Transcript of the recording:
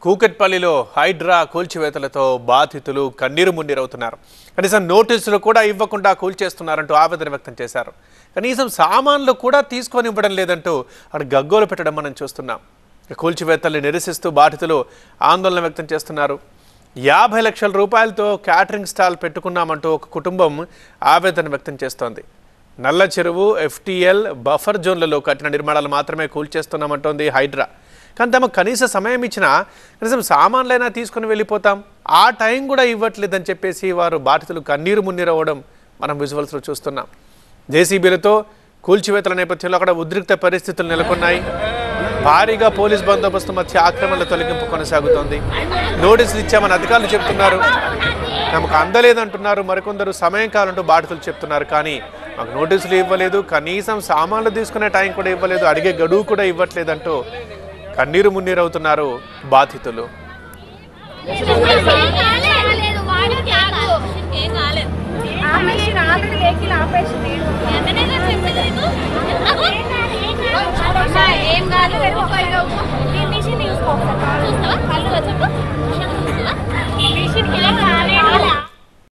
కూకట్పల్లిలో హైడ్రా కూల్చివేతలతో బాధితులు కన్నీరు మున్నీరవుతున్నారు కనీసం నోటీసులు కూడా ఇవ్వకుండా కూల్చేస్తున్నారంటూ ఆవేదన వ్యక్తం చేశారు కనీసం సామాన్లు కూడా తీసుకొని ఇవ్వడం లేదంటూ అక్కడ గగ్గోలు పెట్టడం మనం చూస్తున్నాం ఇక కూల్చివేతల్ని నిరసిస్తూ బాధితులు ఆందోళన వ్యక్తం చేస్తున్నారు యాభై లక్షల రూపాయలతో క్యాటరింగ్ స్టాల్ పెట్టుకున్నామంటూ ఒక కుటుంబం ఆవేదన వ్యక్తం చేస్తోంది నల్ల చెరువు ఎఫ్టీఎల్ బఫర్ జోన్లలో కట్టిన నిర్మాణాలు మాత్రమే కూల్చేస్తున్నామంటోంది హైడ్రా కానీ తమకు కనీస సమయం ఇచ్చినా కనీసం సామాన్లైనా తీసుకుని వెళ్ళిపోతాం ఆ టైం కూడా ఇవ్వట్లేదని చెప్పేసి వారు బాధితులు కన్నీరు మున్నీరవ్వడం మనం విజువల్స్లో చూస్తున్నాం జేసీబీలతో కూల్చివేతల నేపథ్యంలో అక్కడ ఉద్రిక్త పరిస్థితులు నెలకొన్నాయి భారీగా పోలీస్ బందోబస్తు మధ్య ఆక్రమణల తొలగింపు కొనసాగుతోంది నోటీసులు ఇచ్చామని అధికారులు చెప్తున్నారు తమకు అందలేదంటున్నారు మరికొందరు సమయం కావాలంటూ బాధితులు చెప్తున్నారు కానీ మాకు నోటీసులు ఇవ్వలేదు కనీసం సామాన్లు తీసుకునే టైం కూడా ఇవ్వలేదు అడిగే గడువు కూడా ఇవ్వట్లేదంటూ కన్నీరు మున్నీరు అవుతున్నారు బాధితులు ఆపేసి ఆల్రెడీ వెహికల్ ఆపేసి ఎంతనేగా చెప్పేది నీకు